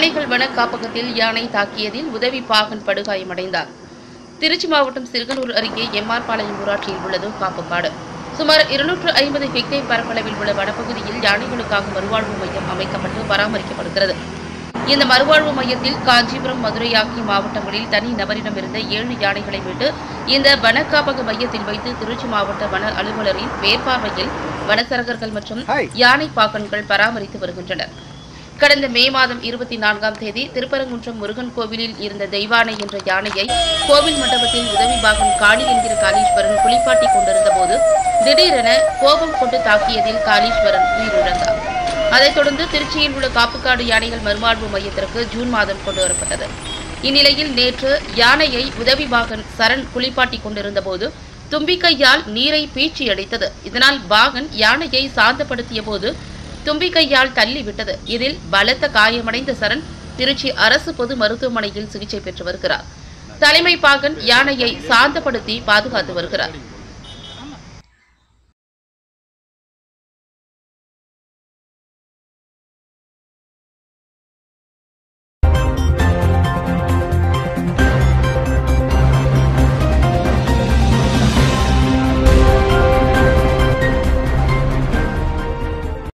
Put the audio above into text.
யானைகள் வன காப்பகத்தில் யானை தாக்கியதில் உதவி பாகன் படுகாயமடைந்தார் திருச்சி மாவட்டம் சிறுகனூர் அருகே எம்ஆர் பாளையம் ஊராட்சியில் உள்ளது காப்புக்காடு சுமார் இருநூற்று ஐம்பது ஹெக்டேர் பரப்பளவில் உள்ள வனப்பகுதியில் யானைகளுக்காக மறுவாழ்வு மையம் அமைக்கப்பட்டு பராமரிக்கப்படுகிறது இந்த மறுவாழ்வு மையத்தில் காஞ்சிபுரம் மதுரை ஆகிய மாவட்டங்களில் தனி நபரிடமிருந்த ஏழு யானைகளை மீட்டு இந்த வன காப்பக மையத்தில் வைத்து திருச்சி மாவட்ட வன அலுவலரின் மேற்பார்வையில் வனச்சரகர்கள் மற்றும் ஹாய். யானை பாக்கன்கள் பராமரித்து வருகின்றனர் கடந்த மே மாதம் இருபத்தி நான்காம் தேதி திருப்பரங்குன்றம் முருகன் கோவிலில் இருந்த தெய்வானை என்ற யானையை கோவில் மண்டபத்தில் உதவி பாகன் காளி என்கிற காளீஸ்வரன் குளிப்பாட்டிக் கொண்டிருந்த போது திடீரென கோபம் கொண்டு தாக்கியதில் காளீஸ்வரன் உயிரிழந்தார் அதைத் தொடர்ந்து திருச்சியில் உள்ள காப்புக்காடு யானைகள் மறுவாழ்வு மையத்திற்கு ஜூன் மாதம் கொண்டு வரப்பட்டது இந்நிலையில் நேற்று யானையை உதவி பாகன் சரண் குளிப்பாட்டிக் கொண்டிருந்த போது தும்பிக்கையால் நீரை பீச்சி அடித்தது இதனால் பாகன் யானையை சாந்தப்படுத்திய போது தும்பிக்கையால் தள்ளி விட்டது இதில் பலத்த காயமடைந்த சரண் திருச்சி அரசு பொது மருத்துவமனையில் சிகிச்சை பெற்று வருகிறார் தலைமை பாகன் யானையை சாந்தப்படுத்தி பாதுகாத்து வருகிறார்